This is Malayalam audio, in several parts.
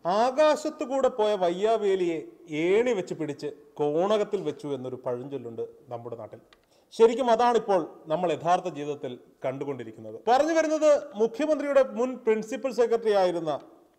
ആകാശത്തു കൂടെ പോയ വയ്യാവേലിയെ ഏണി വെച്ച് പിടിച്ച് കോണകത്തിൽ വെച്ചു എന്നൊരു പഴഞ്ചൊല്ലുണ്ട് നമ്മുടെ നാട്ടിൽ ശരിക്കും അതാണിപ്പോൾ നമ്മൾ യഥാർത്ഥ ജീവിതത്തിൽ കണ്ടുകൊണ്ടിരിക്കുന്നത് പറഞ്ഞു വരുന്നത് മുഖ്യമന്ത്രിയുടെ മുൻ പ്രിൻസിപ്പൽ സെക്രട്ടറി ആയിരുന്ന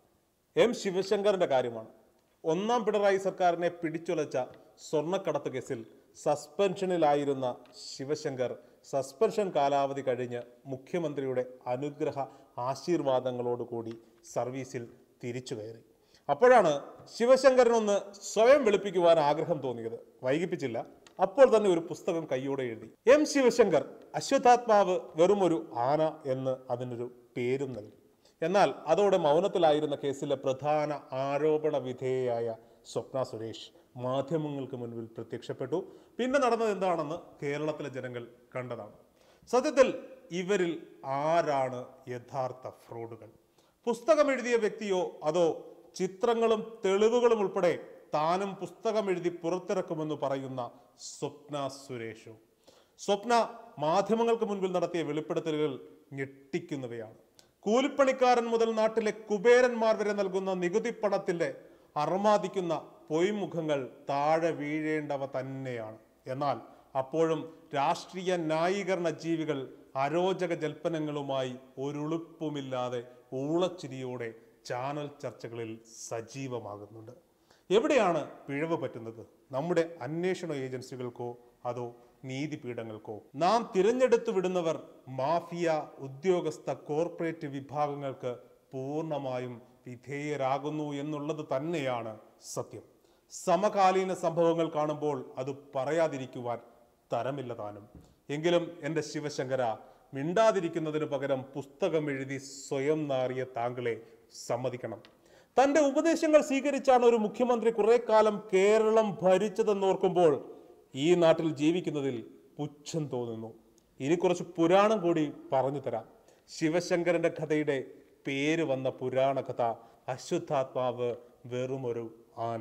എം ശിവശങ്കറിന്റെ കാര്യമാണ് ഒന്നാം പിണറായി സർക്കാരിനെ പിടിച്ചുലച്ച സ്വർണ്ണക്കടത്ത് കേസിൽ സസ്പെൻഷനിലായിരുന്ന ശിവശങ്കർ സസ്പെൻഷൻ കാലാവധി കഴിഞ്ഞ് മുഖ്യമന്ത്രിയുടെ അനുഗ്രഹ ആശീർവാദങ്ങളോടുകൂടി സർവീസിൽ തിരിച്ചു കയറി അപ്പോഴാണ് ശിവശങ്കരനൊന്ന് സ്വയം വെളുപ്പിക്കുവാൻ ആഗ്രഹം തോന്നിയത് വൈകിപ്പിച്ചില്ല അപ്പോൾ തന്നെ ഒരു പുസ്തകം കൈയോടെ എഴുതി എം ശിവശങ്കർ അശ്വത്ഥാത്മാവ് വെറും ഒരു ആന എന്ന് അതിനൊരു പേരും നൽകി എന്നാൽ അതോടെ മൗനത്തിലായിരുന്ന കേസിലെ പ്രധാന ആരോപണ വിധേയയായ സ്വപ്ന സുരേഷ് മാധ്യമങ്ങൾക്ക് മുൻപിൽ പ്രത്യക്ഷപ്പെട്ടു പിന്നെ നടന്നത് എന്താണെന്ന് കേരളത്തിലെ ജനങ്ങൾ കണ്ടതാണ് സത്യത്തിൽ ഇവരിൽ ആരാണ് യഥാർത്ഥ ഫ്രോഡുകൾ പുസ്തകം എഴുതിയ വ്യക്തിയോ അതോ ചിത്രങ്ങളും തെളിവുകളും ഉൾപ്പെടെ താനും പുസ്തകം എഴുതി പുറത്തിറക്കുമെന്ന് പറയുന്ന സ്വപ്ന സുരേഷോ സ്വപ്ന മാധ്യമങ്ങൾക്ക് മുൻപിൽ നടത്തിയ വെളിപ്പെടുത്തലുകൾ ഞെട്ടിക്കുന്നവയാണ് കൂലിപ്പണിക്കാരൻ മുതൽ നാട്ടിലെ കുബേരന്മാർ വരെ നൽകുന്ന നികുതി പണത്തിന്റെ അർമാദിക്കുന്ന പൊയ്മുഖങ്ങൾ താഴെ വീഴേണ്ടവ തന്നെയാണ് എന്നാൽ അപ്പോഴും രാഷ്ട്രീയ ന്യായീകരണ ജീവികൾ അരോചക ജൽപ്പനങ്ങളുമായി ഒരുളുപ്പുമില്ലാതെ ഊളച്ചിരിയോടെ ചാനൽ ചർച്ചകളിൽ സജീവമാകുന്നുണ്ട് എവിടെയാണ് പിഴവ് പറ്റുന്നത് നമ്മുടെ അന്വേഷണ ഏജൻസികൾക്കോ അതോ നീതിപീഠങ്ങൾക്കോ നാം തിരഞ്ഞെടുത്തു വിടുന്നവർ മാഫിയ ഉദ്യോഗസ്ഥ കോർപ്പറേറ്റ് വിഭാഗങ്ങൾക്ക് പൂർണ്ണമായും വിധേയരാകുന്നു എന്നുള്ളത് തന്നെയാണ് സത്യം സമകാലീന സംഭവങ്ങൾ കാണുമ്പോൾ അത് പറയാതിരിക്കുവാൻ തരമില്ല താനും എങ്കിലും എൻ്റെ ശിവശങ്കര മിണ്ടാതിരിക്കുന്നതിന് പകരം പുസ്തകം എഴുതി സ്വയം നാറിയ താങ്കളെ സമ്മതിക്കണം തന്റെ ഉപദേശങ്ങൾ സ്വീകരിച്ചാണ് ഒരു മുഖ്യമന്ത്രി കുറെ കാലം കേരളം ഭരിച്ചതെന്നോർക്കുമ്പോൾ ഈ നാട്ടിൽ ജീവിക്കുന്നതിൽ പുച്ഛം തോന്നുന്നു ഇനി കുറച്ച് പുരാണം കൂടി പറഞ്ഞു തരാം ശിവശങ്കരന്റെ കഥയുടെ പേര് വന്ന പുരാണ കഥ അശ്വത്ഥാത്മാവ് വെറുമൊരു ആന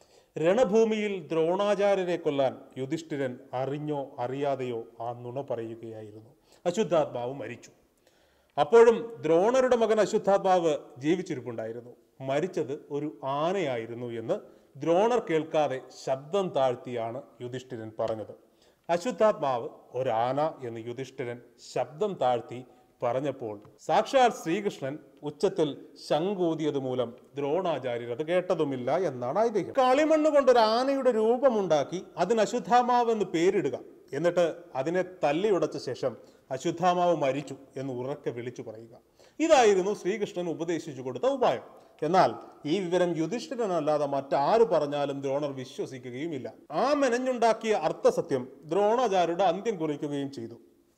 രണഭൂമിയിൽ ദ്രോണാചാര്യരെ കൊല്ലാൻ യുധിഷ്ഠിരൻ അറിഞ്ഞോ അറിയാതെയോ ആ നുണ പറയുകയായിരുന്നു അശുദ്ധാത്മാവ് മരിച്ചു അപ്പോഴും ദ്രോണരുടെ മകൻ അശുദ്ധാത്മാവ് ജീവിച്ചിരിപ്പുണ്ടായിരുന്നു മരിച്ചത് ഒരു ആനയായിരുന്നു എന്ന് ദ്രോണർ കേൾക്കാതെ ശബ്ദം താഴ്ത്തിയാണ് യുധിഷ്ഠിരൻ പറഞ്ഞത് അശുദ്ധാത്മാവ് ഒരാന എന്ന് യുധിഷ്ഠിരൻ ശബ്ദം താഴ്ത്തി പറഞ്ഞപ്പോൾ സാക്ഷാൽ ശ്രീകൃഷ്ണൻ ഉച്ചത്തിൽ ശങ്കൂതിയത് മൂലം ദ്രോണാചാര്യർ അത് കേട്ടതുമില്ല എന്നാണ് ഐതിഹ്യം കളിമണ്ണ് കൊണ്ട് ഒരു ആനയുടെ രൂപമുണ്ടാക്കി അതിന് അശുദ്ധാമാവ് എന്ന് പേരിടുക എന്നിട്ട് അതിനെ തല്ലിയുടച്ച ശേഷം അശുദ്ധാമാവ് മരിച്ചു എന്ന് ഉറക്കെ വിളിച്ചു പറയുക ഇതായിരുന്നു ശ്രീകൃഷ്ണൻ ഉപദേശിച്ചു കൊടുത്ത ഉപായം എന്നാൽ ഈ വിവരം യുധിഷ്ഠിരനല്ലാതെ മറ്റാര് പറഞ്ഞാലും ദ്രോണർ വിശ്വസിക്കുകയുമില്ല ആ മെനഞ്ഞുണ്ടാക്കിയ അർത്ഥസത്യം ദ്രോണാചാര്യരുടെ അന്ത്യം കുറിക്കുകയും ചെയ്തു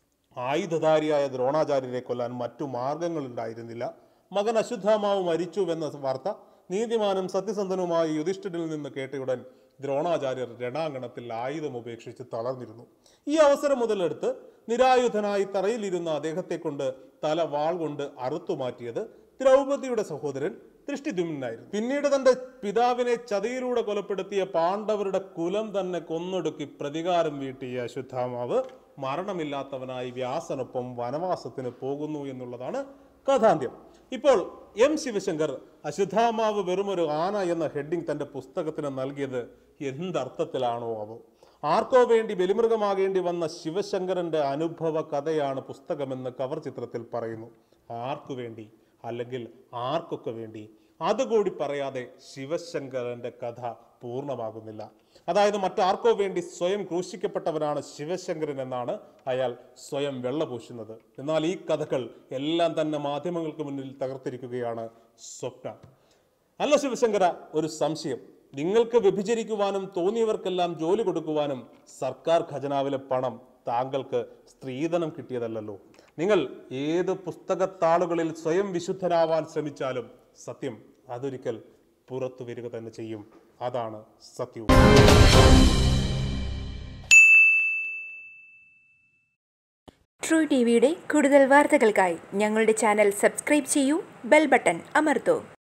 ആയുധധാരിയായ ദ്രോണാചാര്യരെ കൊല്ലാൻ മറ്റു മാർഗങ്ങളുണ്ടായിരുന്നില്ല മകൻ അശുദ്ധാമാവ് മരിച്ചുവെന്ന വാർത്ത നീതിമാനും സത്യസന്ധനുമായ യുധിഷ്ഠിരിൽ നിന്ന് കേട്ടയുടൻ ദ്രോണാചാര്യർ രണാങ്കണത്തിൽ ആയുധം ഉപേക്ഷിച്ച് തളർന്നിരുന്നു ഈ അവസരം മുതലെടുത്ത് നിരായുധനായി തറയിലിരുന്ന അദ്ദേഹത്തെ കൊണ്ട് തല വാൾ കൊണ്ട് അറുത്തുമാറ്റിയത് ദ്രൗപദിയുടെ സഹോദരൻ ദൃഷ്ടിദ്യുമ്നായിരുന്നു പിന്നീട് തന്റെ പിതാവിനെ ചതിയിലൂടെ കൊലപ്പെടുത്തിയ പാണ്ഡവരുടെ കുലം തന്നെ കൊന്നൊടുക്കി പ്രതികാരം വീട്ടിയ അശ്വത്ഥാമാവ് മരണമില്ലാത്തവനായി വ്യാസനൊപ്പം വനവാസത്തിന് പോകുന്നു എന്നുള്ളതാണ് കഥാന്ത്യം ഇപ്പോൾ എം ശിവശങ്കർ അശ്വത്ഥാമാവ് വെറുമൊരു ആന എന്ന ഹെഡിങ് തന്റെ പുസ്തകത്തിന് നൽകിയത് എന്തർത്ഥത്തിലാണോ അവ ആർക്കോ വേണ്ടി ബലിമൃഗമാകേണ്ടി വന്ന ശിവശങ്കരന്റെ അനുഭവ കഥയാണ് പുസ്തകമെന്ന് കവർ ചിത്രത്തിൽ പറയുന്നു ആർക്കു വേണ്ടി അല്ലെങ്കിൽ ആർക്കൊക്കെ വേണ്ടി അതുകൂടി പറയാതെ ശിവശങ്കരന്റെ കഥ പൂർണ്ണമാകുന്നില്ല അതായത് മറ്റാർക്കോ വേണ്ടി സ്വയം ക്രൂശിക്കപ്പെട്ടവനാണ് ശിവശങ്കരൻ എന്നാണ് അയാൾ സ്വയം വെള്ളപൂശുന്നത് എന്നാൽ ഈ കഥകൾ എല്ലാം തന്നെ മാധ്യമങ്ങൾക്ക് മുന്നിൽ തകർത്തിരിക്കുകയാണ് സ്വപ്ന അല്ല ശിവശങ്കര ഒരു സംശയം നിങ്ങൾക്ക് വ്യഭിചരിക്കുവാനും തോന്നിയവർക്കെല്ലാം ജോലി കൊടുക്കുവാനും സർക്കാർ ഖജനാവിലെ പണം താങ്കൾക്ക് സ്ത്രീധനം കിട്ടിയതല്ലല്ലോ നിങ്ങൾ ഏത് പുസ്തകത്താളുകളിൽ സ്വയം വിശുദ്ധനാവാൻ ശ്രമിച്ചാലും സത്യം അതൊരിക്കൽ പുറത്തു വരിക തന്നെ ചെയ്യും അതാണ് സത്യവും ട്രൂ ടി വിയുടെ കൂടുതൽ വാർത്തകൾക്കായി ഞങ്ങളുടെ ചാനൽ സബ്സ്ക്രൈബ് ചെയ്യൂ ബെൽ ബട്ടൺ അമർത്തൂ